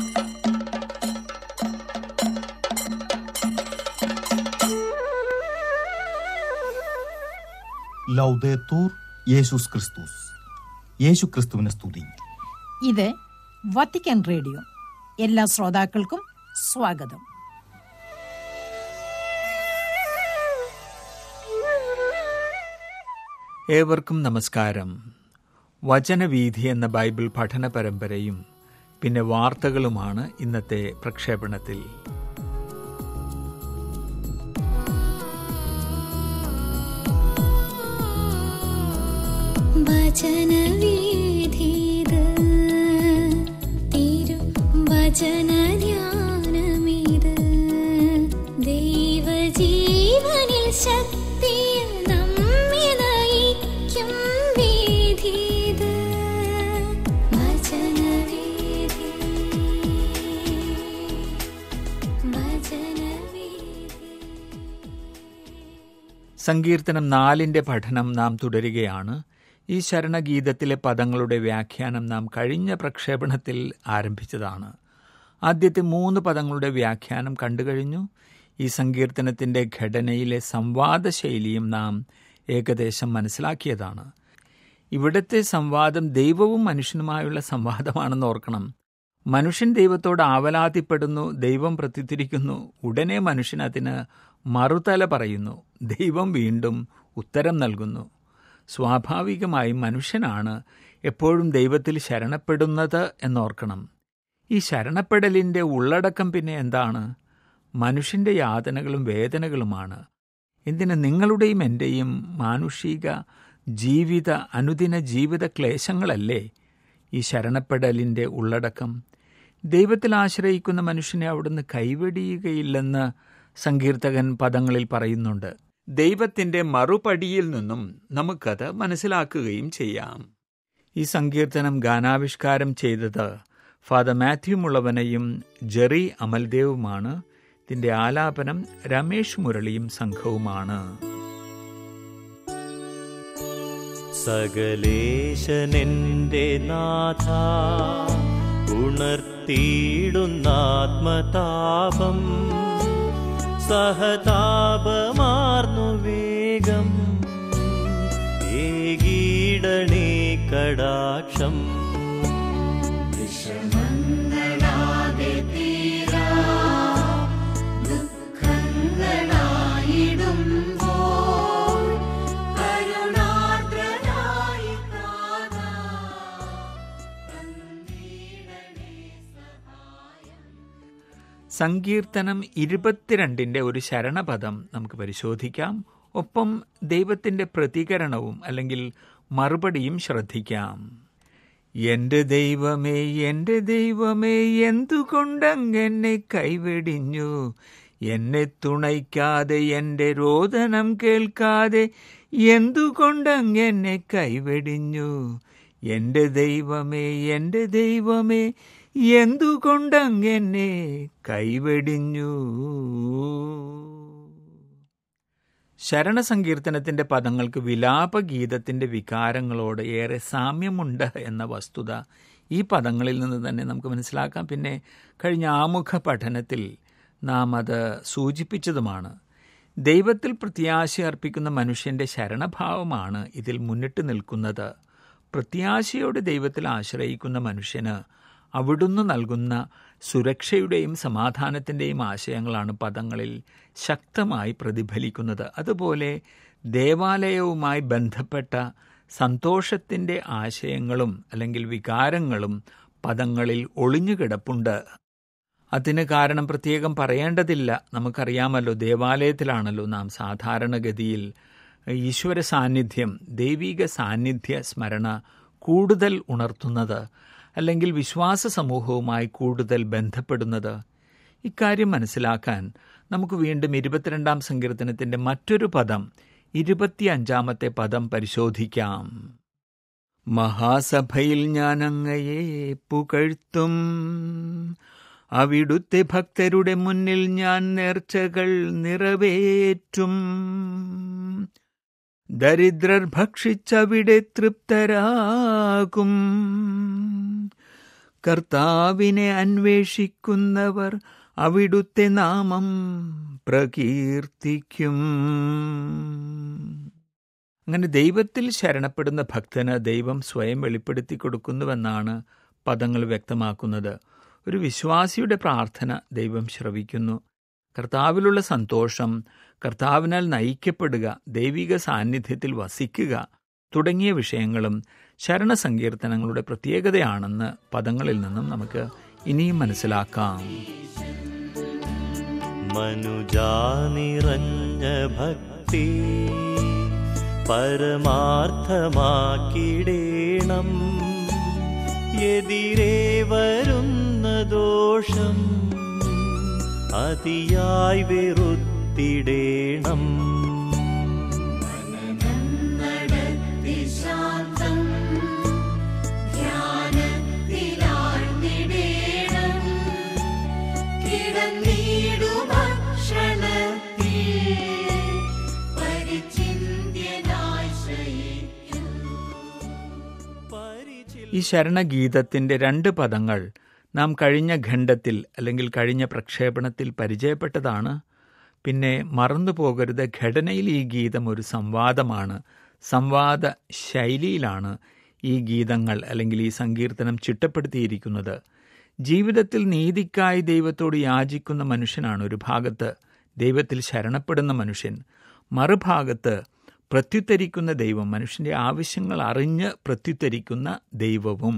ലൗദേത്തൂർ യേശുസ് ക്രിസ്തുസ് യേശു ക്രിസ്തുവിനെ സ്തുതി ഇത് വത്തിക്കാൻ റേഡിയോ എല്ലാ ശ്രോതാക്കൾക്കും സ്വാഗതം ഏവർക്കും നമസ്കാരം വചനവീഥി എന്ന ബൈബിൾ പഠന പരമ്പരയും പിന്നെ വാർത്തകളുമാണ് ഇന്നത്തെ പ്രക്ഷേപണത്തിൽ വചനവീഥിത് തിരു വചനധ്യാനമിത് ദൈവജീവനിൽ ശക്തിയിൽ നമ്മെ നയിക്കും വീഥിത് വചനവീഥി വചനവീഥി സങ്കീർത്തനം നാലിന്റെ പഠനം നാം തുടരുകയാണ് ഈ ശരണഗീതത്തിലെ പദങ്ങളുടെ വ്യാഖ്യാനം നാം കഴിഞ്ഞ പ്രക്ഷേപണത്തിൽ ആരംഭിച്ചതാണ് ആദ്യത്തെ മൂന്ന് പദങ്ങളുടെ വ്യാഖ്യാനം കണ്ടുകഴിഞ്ഞു ഈ സങ്കീർത്തനത്തിന്റെ ഘടനയിലെ സംവാദ ശൈലിയും നാം ഏകദേശം മനസ്സിലാക്കിയതാണ് ഇവിടുത്തെ സംവാദം ദൈവവും മനുഷ്യനുമായുള്ള സംവാദമാണെന്ന് ഓർക്കണം മനുഷ്യൻ ദൈവത്തോട് ആവലാതിപ്പെടുന്നു ദൈവം പ്രത്യുത്തിരിക്കുന്നു ഉടനെ മനുഷ്യൻ അതിന് മറുതല പറയുന്നു ദൈവം വീണ്ടും ഉത്തരം നൽകുന്നു സ്വാഭാവികമായും മനുഷ്യനാണ് എപ്പോഴും ദൈവത്തിൽ ശരണപ്പെടുന്നത് എന്നോർക്കണം ഈ ശരണപ്പെടലിൻ്റെ ഉള്ളടക്കം പിന്നെ എന്താണ് മനുഷ്യൻ്റെ യാതനകളും വേദനകളുമാണ് എന്തിന് നിങ്ങളുടെയും എൻ്റെയും മാനുഷിക ജീവിത അനുദിന ജീവിത ക്ലേശങ്ങളല്ലേ ഈ ശരണപ്പെടലിൻ്റെ ഉള്ളടക്കം ദൈവത്തിൽ ആശ്രയിക്കുന്ന മനുഷ്യനെ അവിടുന്ന് കൈവെടിയുകയില്ലെന്ന് സങ്കീർത്തകൻ പദങ്ങളിൽ പറയുന്നുണ്ട് ദൈവത്തിൻ്റെ മറുപടിയിൽ നിന്നും നമുക്കത് മനസ്സിലാക്കുകയും ചെയ്യാം ഈ സങ്കീർത്തനം ഗാനാവിഷ്കാരം ചെയ്തത് ഫാദർ മാത്യു മുളവനയും ജെറി അമൽദേവുമാണ് ഇതിന്റെ ആലാപനം രമേഷ് മുരളിയും സംഘവുമാണ് സകലേശനെന്റെ നാഥ ഉണർത്തിയിടുന്നാത്മതാപം സഹതാപമാർന്നു വേഗം ഏകീടണേ കടാക്ഷം സങ്കീർത്തനം ഇരുപത്തിരണ്ടിന്റെ ഒരു ശരണപദം നമുക്ക് പരിശോധിക്കാം ഒപ്പം ദൈവത്തിന്റെ പ്രതികരണവും അല്ലെങ്കിൽ മറുപടിയും ശ്രദ്ധിക്കാം എന്റെ ദൈവമേ എന്റെ ദൈവമേ എന്തുകൊണ്ടങ്ങനെ കൈവെടിഞ്ഞു എന്നെ തുണയ്ക്കാതെ എന്റെ രോദനം കേൾക്കാതെ എന്തുകൊണ്ടങ്ങനെ കൈവെടിഞ്ഞു എന്റെ ദൈവമേ എന്റെ ദൈവമേ എന്തുകൊണ്ടങ്ങനെ കൈവെടിഞ്ഞു ശരണസങ്കീർത്തനത്തിന്റെ പദങ്ങൾക്ക് വിലാപഗീതത്തിന്റെ വികാരങ്ങളോട് ഏറെ സാമ്യമുണ്ട് എന്ന വസ്തുത ഈ പദങ്ങളിൽ നിന്ന് തന്നെ നമുക്ക് മനസ്സിലാക്കാം പിന്നെ കഴിഞ്ഞ ആമുഖ പഠനത്തിൽ നാം അത് സൂചിപ്പിച്ചതുമാണ് ദൈവത്തിൽ പ്രത്യാശ അർപ്പിക്കുന്ന മനുഷ്യന്റെ ശരണഭാവമാണ് ഇതിൽ മുന്നിട്ട് നിൽക്കുന്നത് പ്രത്യാശയോടെ ദൈവത്തിൽ ആശ്രയിക്കുന്ന മനുഷ്യന് അവിടുന്ന് നൽകുന്ന സുരക്ഷയുടെയും സമാധാനത്തിൻ്റെയും ആശയങ്ങളാണ് പദങ്ങളിൽ ശക്തമായി പ്രതിഫലിക്കുന്നത് അതുപോലെ ദേവാലയവുമായി ബന്ധപ്പെട്ട സന്തോഷത്തിൻ്റെ ആശയങ്ങളും അല്ലെങ്കിൽ വികാരങ്ങളും പദങ്ങളിൽ ഒളിഞ്ഞുകിടപ്പുണ്ട് അതിന് കാരണം പ്രത്യേകം പറയേണ്ടതില്ല നമുക്കറിയാമല്ലോ ദേവാലയത്തിലാണല്ലോ നാം സാധാരണഗതിയിൽ ഈശ്വര സാന്നിധ്യം ദൈവിക സാന്നിധ്യ സ്മരണ കൂടുതൽ ഉണർത്തുന്നത് അല്ലെങ്കിൽ വിശ്വാസ സമൂഹവുമായി കൂടുതൽ ബന്ധപ്പെടുന്നത് ഇക്കാര്യം മനസ്സിലാക്കാൻ നമുക്ക് വീണ്ടും ഇരുപത്തിരണ്ടാം സങ്കീർത്തനത്തിന്റെ മറ്റൊരു പദം ഇരുപത്തിയഞ്ചാമത്തെ പദം പരിശോധിക്കാം മഹാസഭയിൽ ഞാൻ അങ്ങയെ പുകഴ്ത്തും അവിടുത്തെ ഭക്തരുടെ മുന്നിൽ ഞാൻ നേർച്ചകൾ നിറവേറ്റും ദരിദ്രർ ഭക്ഷിച്ചവിടെ തൃപ്തരാകും കർത്താവിനെ അന്വേഷിക്കുന്നവർ അവിടുത്തെ നാമം പ്രകീർത്തിക്കും അങ്ങനെ ദൈവത്തിൽ ശരണപ്പെടുന്ന ഭക്തന് ദൈവം സ്വയം വെളിപ്പെടുത്തി കൊടുക്കുന്നുവെന്നാണ് പദങ്ങൾ വ്യക്തമാക്കുന്നത് ഒരു വിശ്വാസിയുടെ പ്രാർത്ഥന ദൈവം ശ്രവിക്കുന്നു കർത്താവിലുള്ള സന്തോഷം കർത്താവിനാൽ നയിക്കപ്പെടുക ദൈവിക സാന്നിധ്യത്തിൽ വസിക്കുക തുടങ്ങിയ വിഷയങ്ങളും ശരണസങ്കീർത്തനങ്ങളുടെ പ്രത്യേകതയാണെന്ന് പദങ്ങളിൽ നിന്നും നമുക്ക് ഇനിയും മനസ്സിലാക്കാം മനുജാ നിറഞ്ഞ ഭക്തി പരമാർത്ഥമാക്കിടേണം എതിരെ വരുന്ന ദോഷം അതിയായി വെറുത്തിടേണം ഈ ശരണഗീതത്തിന്റെ രണ്ട് പദങ്ങൾ നാം കഴിഞ്ഞ ഖണ്ഡത്തിൽ അല്ലെങ്കിൽ കഴിഞ്ഞ പ്രക്ഷേപണത്തിൽ പരിചയപ്പെട്ടതാണ് പിന്നെ മറന്നു പോകരുത് ഘടനയിൽ ഈ ഗീതം ഒരു സംവാദമാണ് സംവാദ ശൈലിയിലാണ് ഈ ഗീതങ്ങൾ അല്ലെങ്കിൽ ഈ സങ്കീർത്തനം ചിട്ടപ്പെടുത്തിയിരിക്കുന്നത് ജീവിതത്തിൽ നീതിക്കായി ദൈവത്തോട് യാചിക്കുന്ന മനുഷ്യനാണ് ഒരു ഭാഗത്ത് ദൈവത്തിൽ ശരണപ്പെടുന്ന മനുഷ്യൻ മറുഭാഗത്ത് പ്രത്യുത്തരിക്കുന്ന ദൈവം മനുഷ്യന്റെ ആവശ്യങ്ങൾ അറിഞ്ഞ് പ്രത്യുത്തരിക്കുന്ന ദൈവവും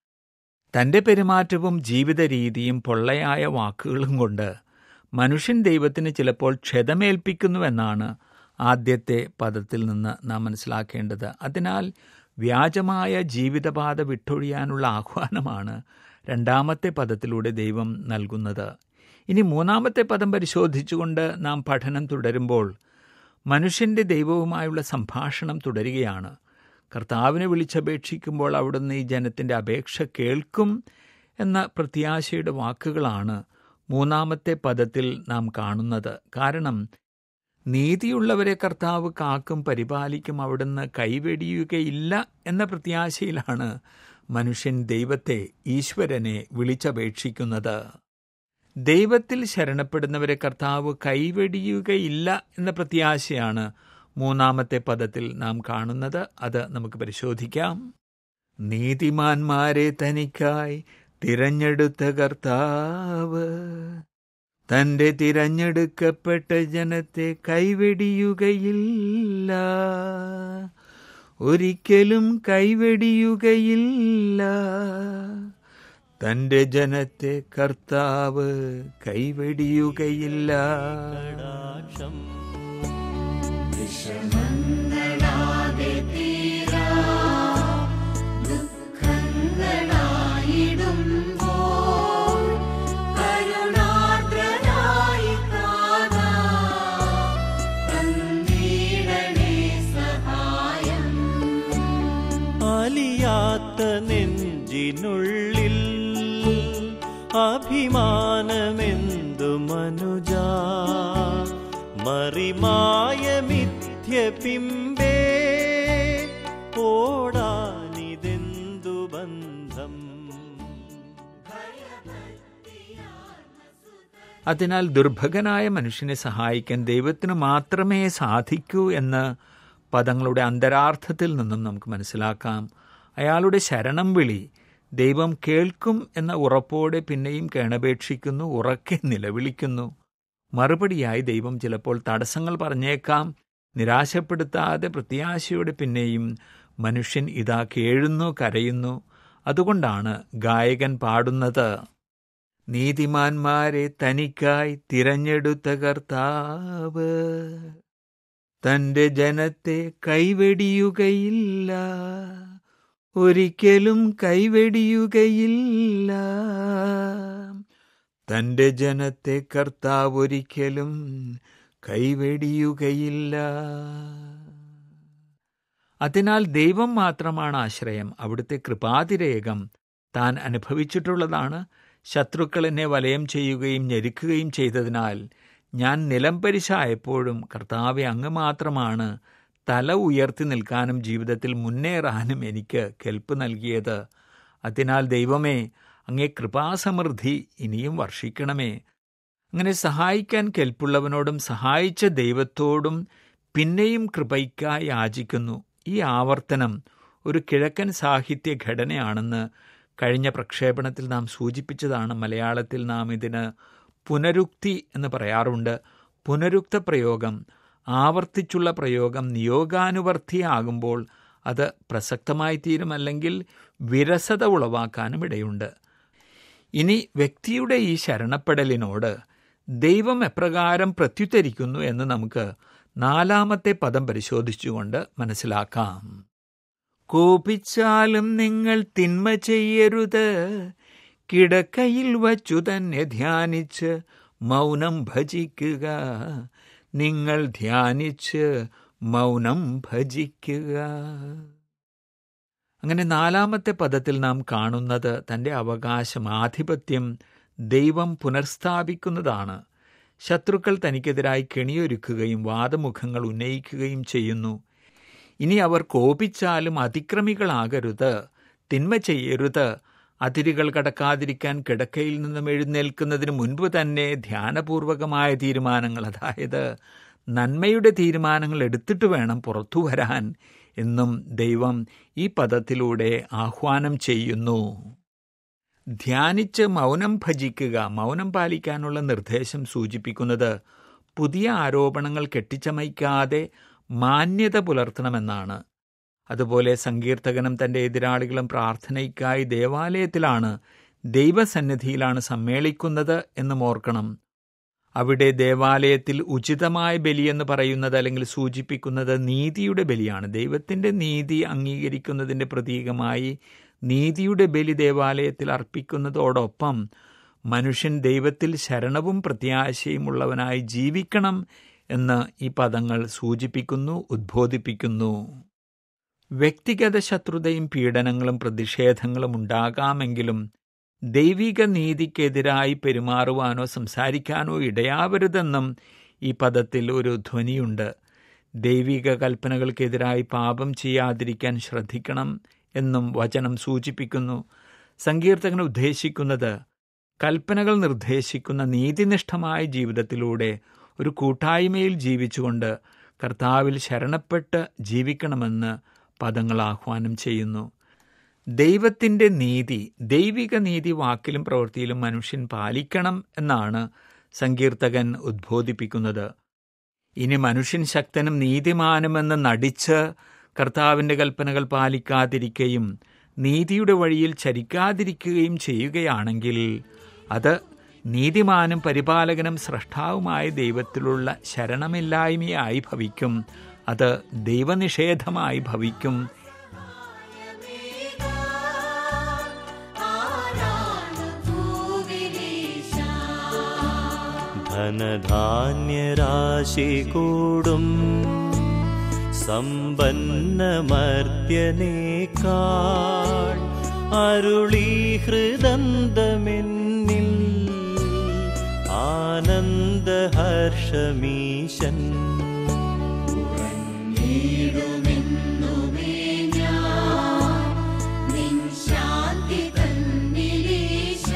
തന്റെ പെരുമാറ്റവും ജീവിത രീതിയും പൊള്ളയായ വാക്കുകളും കൊണ്ട് മനുഷ്യൻ ദൈവത്തിന് ചിലപ്പോൾ ക്ഷതമേൽപ്പിക്കുന്നുവെന്നാണ് ആദ്യത്തെ പദത്തിൽ നിന്ന് നാം മനസ്സിലാക്കേണ്ടത് അതിനാൽ വ്യാജമായ ജീവിതപാത വിട്ടൊഴിയാനുള്ള ആഹ്വാനമാണ് രണ്ടാമത്തെ പദത്തിലൂടെ ദൈവം നൽകുന്നത് ഇനി മൂന്നാമത്തെ പദം പരിശോധിച്ചുകൊണ്ട് നാം പഠനം തുടരുമ്പോൾ മനുഷ്യന്റെ ദൈവവുമായുള്ള സംഭാഷണം തുടരുകയാണ് കർത്താവിനെ വിളിച്ചപേക്ഷിക്കുമ്പോൾ അവിടുന്ന് ഈ ജനത്തിൻ്റെ അപേക്ഷ കേൾക്കും എന്ന പ്രത്യാശയുടെ വാക്കുകളാണ് മൂന്നാമത്തെ പദത്തിൽ നാം കാണുന്നത് കാരണം നീതിയുള്ളവരെ കർത്താവ് കാക്കും പരിപാലിക്കും അവിടുന്ന് കൈവെടിയുകയില്ല എന്ന പ്രത്യാശയിലാണ് മനുഷ്യൻ ദൈവത്തെ ഈശ്വരനെ വിളിച്ചപേക്ഷിക്കുന്നത് ദൈവത്തിൽ ശരണപ്പെടുന്നവരെ കർത്താവ് കൈവെടിയുകയില്ല എന്ന പ്രത്യാശയാണ് മൂന്നാമത്തെ പദത്തിൽ നാം കാണുന്നത് അത് നമുക്ക് പരിശോധിക്കാം നീതിമാന്മാരെ തനിക്കായി തിരഞ്ഞെടുത്ത കർത്താവ് തന്റെ തിരഞ്ഞെടുക്കപ്പെട്ട ജനത്തെ കൈവെടിയുകയില്ല ഒരിക്കലും കൈവെടിയുകയില്ല തന്റെ ജനത്തെ കർത്താവ് കൈവെടിയുകയില്ല കടാക്ഷം അലിയാത്ത നെഞ്ചിനുള്ളിൽ അഭിമാനമെന്തു മനുജ മറിമായ മിഥ്യ പിമ്പേ ഓടാനിതെന്തു ബന്ധം അതിനാൽ ദുർഭകനായ മനുഷ്യനെ സഹായിക്കാൻ ദൈവത്തിന് മാത്രമേ സാധിക്കൂ എന്ന് പദങ്ങളുടെ അന്തരാർത്ഥത്തിൽ നിന്നും നമുക്ക് മനസ്സിലാക്കാം അയാളുടെ ശരണം വിളി ദൈവം കേൾക്കും എന്ന ഉറപ്പോടെ പിന്നെയും കേണപേക്ഷിക്കുന്നു ഉറക്കെ നിലവിളിക്കുന്നു മറുപടിയായി ദൈവം ചിലപ്പോൾ തടസ്സങ്ങൾ പറഞ്ഞേക്കാം നിരാശപ്പെടുത്താതെ പ്രത്യാശയോടെ പിന്നെയും മനുഷ്യൻ ഇതാ കേഴുന്നു കരയുന്നു അതുകൊണ്ടാണ് ഗായകൻ പാടുന്നത് നീതിമാന്മാരെ തനിക്കായി തിരഞ്ഞെടുത്ത കർത്താവ് തന്റെ ജനത്തെ കൈവെടിയുകയില്ല ഒരിക്കലും കൈവെടിയുകയില്ല തന്റെ ജനത്തെ കർത്താവ് ഒരിക്കലും കൈവെടിയുകയില്ല അതിനാൽ ദൈവം മാത്രമാണ് ആശ്രയം അവിടുത്തെ കൃപാതിരേകം താൻ അനുഭവിച്ചിട്ടുള്ളതാണ് ശത്രുക്കൾ എന്നെ വലയം ചെയ്യുകയും ഞെരുക്കുകയും ചെയ്തതിനാൽ ഞാൻ നിലംപരിശായപ്പോഴും കർത്താവെ അങ്ങ് മാത്രമാണ് തല ഉയർത്തി നിൽക്കാനും ജീവിതത്തിൽ മുന്നേറാനും എനിക്ക് കെൽപ്പ് നൽകിയത് അതിനാൽ ദൈവമേ അങ്ങേ കൃപാസമൃദ്ധി ഇനിയും വർഷിക്കണമേ അങ്ങനെ സഹായിക്കാൻ കെൽപ്പുള്ളവനോടും സഹായിച്ച ദൈവത്തോടും പിന്നെയും കൃപയ്ക്കായി യാചിക്കുന്നു ഈ ആവർത്തനം ഒരു കിഴക്കൻ സാഹിത്യ ഘടനയാണെന്ന് കഴിഞ്ഞ പ്രക്ഷേപണത്തിൽ നാം സൂചിപ്പിച്ചതാണ് മലയാളത്തിൽ നാം ഇതിന് പുനരുക്തി എന്ന് പറയാറുണ്ട് പുനരുക്ത പ്രയോഗം ആവർത്തിച്ചുള്ള പ്രയോഗം നിയോഗാനുവർത്തിയാകുമ്പോൾ അത് പ്രസക്തമായി തീരും അല്ലെങ്കിൽ വിരസത ഉളവാക്കാനും ഇടയുണ്ട് ഇനി വ്യക്തിയുടെ ഈ ശരണപ്പെടലിനോട് ദൈവം എപ്രകാരം പ്രത്യുത്തരിക്കുന്നു എന്ന് നമുക്ക് നാലാമത്തെ പദം പരിശോധിച്ചുകൊണ്ട് മനസ്സിലാക്കാം കോപിച്ചാലും നിങ്ങൾ തിന്മ ചെയ്യരുത് കിടക്കയിൽ വച്ചു തന്നെ ധ്യാനിച്ച് മൗനം ഭജിക്കുക നിങ്ങൾ ധ്യാനിച്ച് മൗനം ഭജിക്കുക അങ്ങനെ നാലാമത്തെ പദത്തിൽ നാം കാണുന്നത് തൻ്റെ അവകാശം ആധിപത്യം ദൈവം പുനർസ്ഥാപിക്കുന്നതാണ് ശത്രുക്കൾ തനിക്കെതിരായി കെണിയൊരുക്കുകയും വാദമുഖങ്ങൾ ഉന്നയിക്കുകയും ചെയ്യുന്നു ഇനി അവർ കോപിച്ചാലും അതിക്രമികളാകരുത് തിന്മ ചെയ്യരുത് അതിരുകൾ കടക്കാതിരിക്കാൻ കിടക്കയിൽ നിന്നും എഴുന്നേൽക്കുന്നതിന് മുൻപ് തന്നെ ധ്യാനപൂർവകമായ തീരുമാനങ്ങൾ അതായത് നന്മയുടെ തീരുമാനങ്ങൾ എടുത്തിട്ട് വേണം പുറത്തു വരാൻ എന്നും ദൈവം ഈ പദത്തിലൂടെ ആഹ്വാനം ചെയ്യുന്നു ധ്യാനിച്ച് മൗനം ഭജിക്കുക മൗനം പാലിക്കാനുള്ള നിർദ്ദേശം സൂചിപ്പിക്കുന്നത് പുതിയ ആരോപണങ്ങൾ കെട്ടിച്ചമയ്ക്കാതെ മാന്യത പുലർത്തണമെന്നാണ് അതുപോലെ സങ്കീർത്തകനും തൻ്റെ എതിരാളികളും പ്രാർത്ഥനയ്ക്കായി ദേവാലയത്തിലാണ് ദൈവസന്നിധിയിലാണ് സമ്മേളിക്കുന്നത് എന്നും ഓർക്കണം അവിടെ ദേവാലയത്തിൽ ഉചിതമായ ബലിയെന്ന് പറയുന്നത് അല്ലെങ്കിൽ സൂചിപ്പിക്കുന്നത് നീതിയുടെ ബലിയാണ് ദൈവത്തിൻ്റെ നീതി അംഗീകരിക്കുന്നതിൻ്റെ പ്രതീകമായി നീതിയുടെ ബലി ദേവാലയത്തിൽ അർപ്പിക്കുന്നതോടൊപ്പം മനുഷ്യൻ ദൈവത്തിൽ ശരണവും പ്രത്യാശയും ഉള്ളവനായി ജീവിക്കണം എന്ന് ഈ പദങ്ങൾ സൂചിപ്പിക്കുന്നു ഉദ്ബോധിപ്പിക്കുന്നു വ്യക്തിഗത ശത്രുതയും പീഡനങ്ങളും പ്രതിഷേധങ്ങളും ഉണ്ടാകാമെങ്കിലും ദൈവിക നീതിക്കെതിരായി പെരുമാറുവാനോ സംസാരിക്കാനോ ഇടയാവരുതെന്നും ഈ പദത്തിൽ ഒരു ധ്വനിയുണ്ട് ദൈവിക കൽപ്പനകൾക്കെതിരായി പാപം ചെയ്യാതിരിക്കാൻ ശ്രദ്ധിക്കണം എന്നും വചനം സൂചിപ്പിക്കുന്നു സങ്കീർത്തകൻ ഉദ്ദേശിക്കുന്നത് കൽപ്പനകൾ നിർദ്ദേശിക്കുന്ന നീതിനിഷ്ഠമായ ജീവിതത്തിലൂടെ ഒരു കൂട്ടായ്മയിൽ ജീവിച്ചുകൊണ്ട് കർത്താവിൽ ശരണപ്പെട്ട് ജീവിക്കണമെന്ന് പദങ്ങൾ ആഹ്വാനം ചെയ്യുന്നു ദൈവത്തിൻ്റെ നീതി ദൈവിക നീതി വാക്കിലും പ്രവൃത്തിയിലും മനുഷ്യൻ പാലിക്കണം എന്നാണ് സങ്കീർത്തകൻ ഉദ്ബോധിപ്പിക്കുന്നത് ഇനി മനുഷ്യൻ ശക്തനും നീതിമാനുമെന്ന് നടിച്ച് കർത്താവിൻ്റെ കൽപ്പനകൾ പാലിക്കാതിരിക്കുകയും നീതിയുടെ വഴിയിൽ ചരിക്കാതിരിക്കുകയും ചെയ്യുകയാണെങ്കിൽ അത് നീതിമാനും പരിപാലകനും സ്രഷ്ടാവുമായ ദൈവത്തിലുള്ള ശരണമില്ലായ്മയായി ഭവിക്കും അത് ദൈവനിഷേധമായി ഭവിക്കും ധനധാന്യരാശി കൂടും സമ്പന്നമർത്യനേക്കാൾ അരുളി ഹൃദന്തമെന്നിൽ ആനന്ദഹർഷമീശൻ ശാന്തി തന്നിലേശ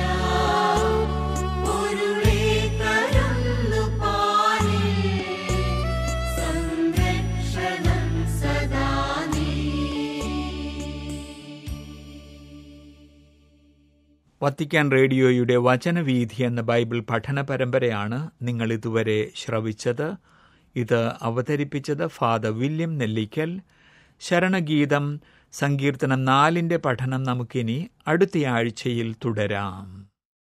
പൊരുളേ തരുന്നു പാലിൽ സംരക്ഷണം സദാ നീ വത്തിക്കാൻ റേഡിയോയുടെ വചനവീഥി എന്ന ബൈബിൾ പഠന പരമ്പരയാണ് നിങ്ങൾ ഇതുവരെ ശ്രവിച്ചത് ഇത് അവതരിപ്പിച്ചത് ഫാദർ വില്യം നെല്ലിക്കൽ ശരണഗീതം സങ്കീർത്തനം നാലിൻ്റെ പഠനം നമുക്കിനി അടുത്തയാഴ്ചയിൽ തുടരാം